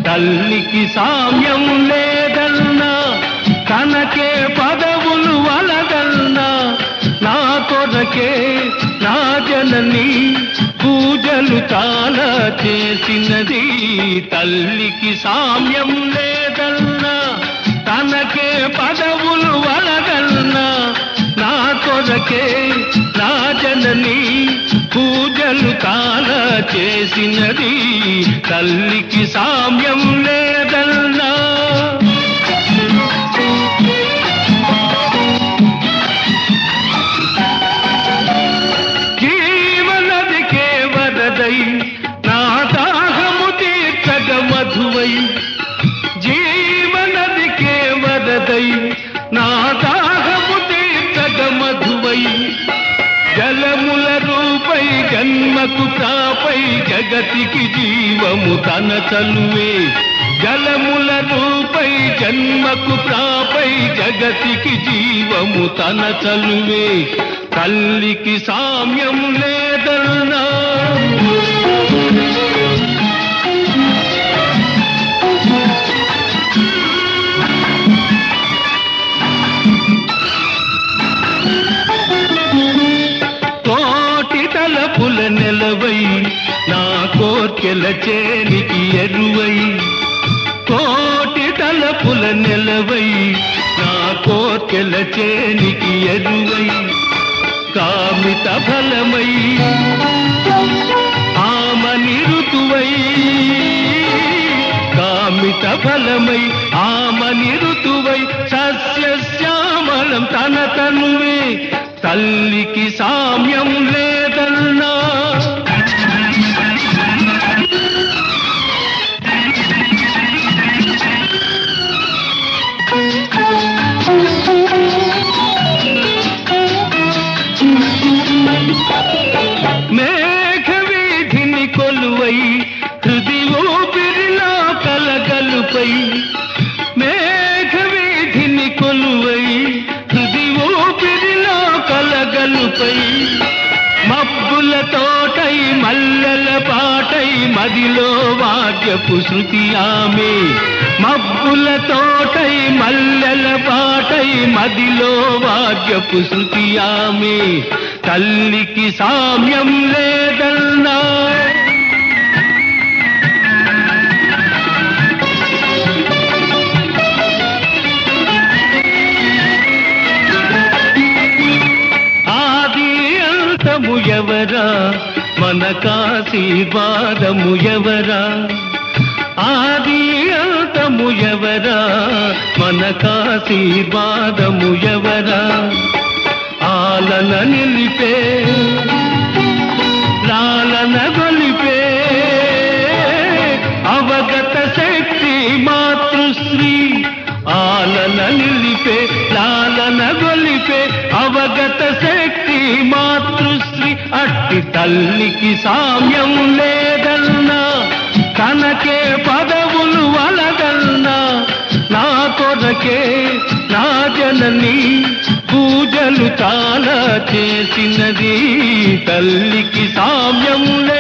తల్లికి సామ్యం లేదన్నా తనకే పదవులు వలదన్నా నా కొరకే నా జనని పూజలు చాలా చేసినది తల్లికి సామ్యం లేదన్నా తనకే పదవులు వలగన్నా నా కొరకే నా జనని పూజలు చాలా చేసినది తల్లికి సామ్యం లేదన్నా జీవనదికే వరదై నా దాహము తీర్చగ మధువై జీవనదికే వరదై నా దాహము తీర్చగ మధువై జలముల రూపై జన్మకు ప్రాపై జగతికి జీవము తన చలువే జలముల రూపై జన్మకు ప్రాపై జగతికి జీవము తన చలువే తల్లికి సామ్యం లేదన్నా కోటి తలపుల నెలవై నా కోర్కెల చేనికి ఎరువై కోటి తలపుల నెలవై నా కోర్కెల చేనికి ఎరువై కామిత ఫలమై ఆమని ఋతువై కామిత ఫలమై ఆమని ఋతువై సస్యశ్యామలం తన తనువే తల్లికి సామ్యం లేదన్నా మేఘవీధిని కొలువై హృది ఊపిరిలో కలగలుపై మేఘవీధిని కొలువై హృది ఊపిరిలో కలగలుపై మబ్బుల తోటై మల్లెల పాటై మదిలో వాద్యపు శృతి ఆమె మబ్బుల తోటై మల్లెల పాటై మదిలో వాద్యపు శృతి ఆమె తల్లికి సామ్యం లేదన్నా ఆది అంతము ఎవరా మనకాశీర్వాదము ఎవరా ఆది అంతము ఎవరా మనకాశీర్వాదము ఎవరా ఆలన నిలిపే లాలన గొలిపే అవగత శక్తి మాతృశ్రీ ఆలన నిలిపే లాలన గొలిపే అవగత శక్తి మాతృశ్రీ అట్టి తల్లికి సామ్యం లేదన్నా తనకే పదవులు వలదన్నా నా కొరకే నా జనని పూజలు చాలా చేసినది తల్లికి సామ్యం లే